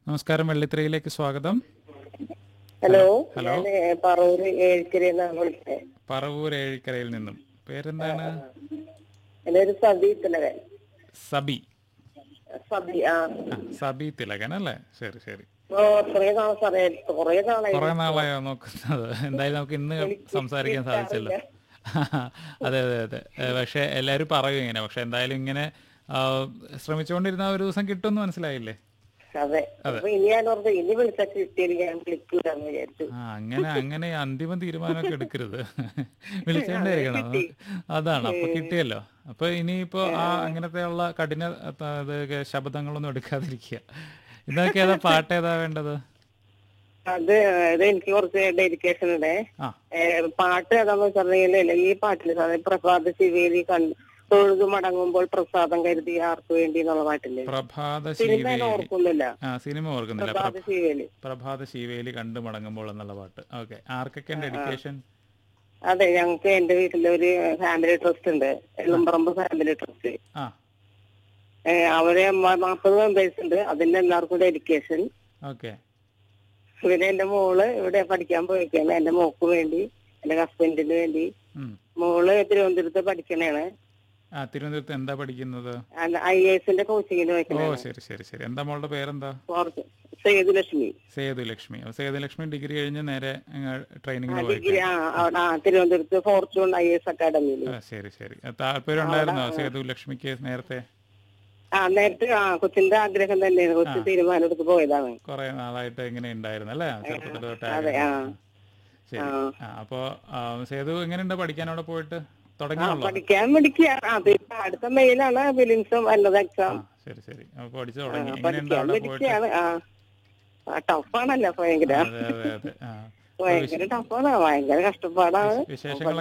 നമസ്കാരം വെള്ളിത്തിരയിലേക്ക് സ്വാഗതം hello hello. ഞാൻ പറവൂര് ഏഴിക്കരയിൽ നിന്നാണ് വിളിച്ചത് പറവൂർ ഏഴിക്കരയിൽ നിന്നും പേരെന്താണ് എന്റെ ഒരു സബി തിലകൻ സബി സബി ആ ആ, സബി തിലകൻ അല്ലേ ശരി ശരി ഓ കുറേ നാൾ പറയാം കുറേ നാളായി കുറെ നാളായോ നോക്കുന്നത് എന്തായാലും നമുക്ക് ഇന്ന് സംസാരിക്കാൻ സാധിച്ചല്ലോ അതെ അതെ അതെ ഏ, പക്ഷെ എല്ലാവരും പറയും ഇങ്ങനെ പക്ഷെ എന്തായാലും ഇങ്ങനെ ആ, ശ്രമിച്ചുകൊണ്ടിരുന്ന ഒരു ദിവസം കിട്ടുമെന്ന് മനസ്സിലായില്ലേ അതെ അപ്പൊ ഇനി ഞാൻ ഓർത്ത് ഇനി വിളിച്ചാൽ കിട്ടിയത് ഞാൻ വിളിക്കൂലെന്ന് വിചാരിച്ചു ആ അങ്ങനെ അങ്ങനെ അന്തിമ തീരുമാനമൊക്കെ എടുക്കരുത് വിളിച്ചോണ്ടായിരിക്കണം അതാണ് അപ്പൊ കിട്ടിയല്ലോ അപ്പൊ ഇനിയിപ്പോ ആ അങ്ങനത്തെ ഉള്ള കഠിന ത- ഇത് ശബ്ദങ്ങളൊന്നും എടുക്കാതിരിക്കുക ഇതൊക്കെ ഏതാ പാട്ട് ഏതാ വേണ്ടത് അത് ഇത് എനിക്ക് കുറച്ച് ഡെഡിക്കേഷൻ ഉണ്ട് ആ ഏ, പാട്ട് ഏതാന്ന് വെച്ചിട്ടുണ്ടെങ്കിൽ ഈ പാട്ടില് സാധനം പ്രഭാത ശിവേലി കണ്ട് തൊഴുതു മടങ്ങുമ്പോൾ പ്രസാദം കരുതി ആർക്ക് വേണ്ടി എന്നുള്ള പാട്ടില്ലേ പ്രഭാത സിനിമ ഞാൻ ശീവേലി ഓർക്കുന്നില്ല ആ സിനിമ ഓർക്കുന്നില്ല പ്രഭാത പ്ര- ശിവേലി പ്രഭാത ശീവേലി കണ്ടു മടങ്ങുമ്പോൾ എന്നുള്ള പാട്ട് ഓക്കെ ആർക്കൊക്കെ ഡെഡിക്കേഷൻ അതെ ഞങ്ങൾക്ക് എന്റെ വീട്ടില് ഒരു ഫാമിലി ട്രസ്റ്റ് ഉണ്ട് എള്ളുംപറമ്പ് ഫാമിലി ട്രസ്റ്റ് ആ അവരെ നാൽപ്പത് മെമ്പേഴ്സ് ഉണ്ട് അതിന്റെ എല്ലാവർക്കും ഡെഡിക്കേഷൻ ഓക്കെ പിന്നെ എന്റെ മോള് ഇവിടെ പഠിക്കാൻ പോയിരിക്കുകയാണ് എന്റെ മോക്ക് വേണ്ടി എന്റെ ഹസ്ബൻഡിന് വേണ്ടി മോള് തിരുവനന്തപുരത്ത് പഠിക്കണേണ് ആ തിരുവനന്തപുരത്ത് എന്താ പഠിക്കുന്നത് ഐ എസിന്റെ കോച്ചിങ്ങിന് ഓ പോയിക്കണേ ശരി ശരി ശരി എന്താ മോളുടെ പേരെന്താ സേതുലക്ഷ്മി സേതുലക്ഷ്മി അപ്പൊ സേതുലക്ഷ്മി ഡിഗ്രി കഴിഞ്ഞ് നേരെ ട്രെയിനിങ്ങിന് പോയി ഡിഗ്രി ആ അവിടെ ആ തിരുവനന്തപുരത്ത് ഫോർച്യൂൺ ഐ എസ് അക്കാഡമിയിൽ ആ, ശരി ശരി താല്പര്യം ഉണ്ടായിരുന്നോ സേതുലക്ഷ്മിക്ക് നേരത്തെ ആ നേരത്തെ ആ കൊച്ചിന്റെ ആഗ്രഹം തന്നെയാണ് കൊച്ചു തീരുമാനം എടുത്ത് പോയതാണ് കുറെ നാളായിട്ട് ഇങ്ങനെ ഉണ്ടായിരുന്നു അല്ലേ ചെറുപ്പത്തിൽ തൊട്ട് അതെ ആ ആഗ്രഹം. ശരി ആ അപ്പോ ആ, സേതു എങ്ങനെയുണ്ട് പഠിക്കാൻ അവിടെ പോയിട്ട് തുടങ്ങിയുള്ളോ പഠിക്കാൻ പഠിക്കുക അത് ഇപ്പൊ അടുത്ത മെയിലാണ് ഫിലിംസും വന്നത് എക്സാം ആ ശരി ശരി അപ്പൊ പഠിച്ചു തുടങ്ങി എങ്ങനെയുണ്ട് പഠിക്കാൻ അവിടെ പോയിട്ട് പഠിക്കുകയാണ് ആ ടഫാണല്ലോ ഭയങ്കര അതെ അതെ അതെ ആ ഭയങ്കര ടഫാണ് ഭയങ്കര കഷ്ടപ്പാടാണ് വിശേഷങ്ങൾ